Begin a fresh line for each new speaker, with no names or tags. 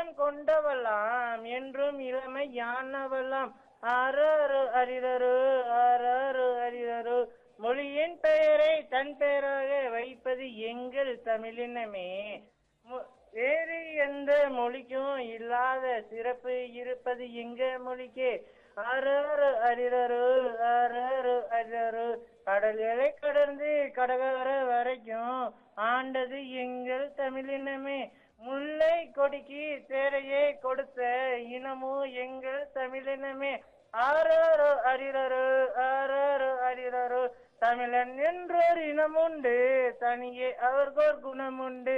இதயம் கொண்டவளாம் என்றும் இளமை யானவளாம் ஆறாறு அரிதரு ஆறாறு அரிதரு மொழியின் பெயரை தன் பெயராக வைப்பது எங்கள் தமிழினமே மொ- வேறு எந்த மொழிக்கும் இல்லாத சிறப்பு இருப்பது எங்க மொழிக்கே ஆறாறு அரிதரு ஆறாறு அரிதரு கடல்களை கடந்து கடகார வரைக்கும் ஆண்டது எங்கள் தமிழினமே முல்லை கொடிக்கு தேரையே கொடுத்த இனமும் எங்கள் தமிழினமே ஆறாறு அரிதரு ஆறாறு அரிதரு தமிழன் என்றொரு இனமுண்டு தனியே அவர்கோர் குணமுண்டு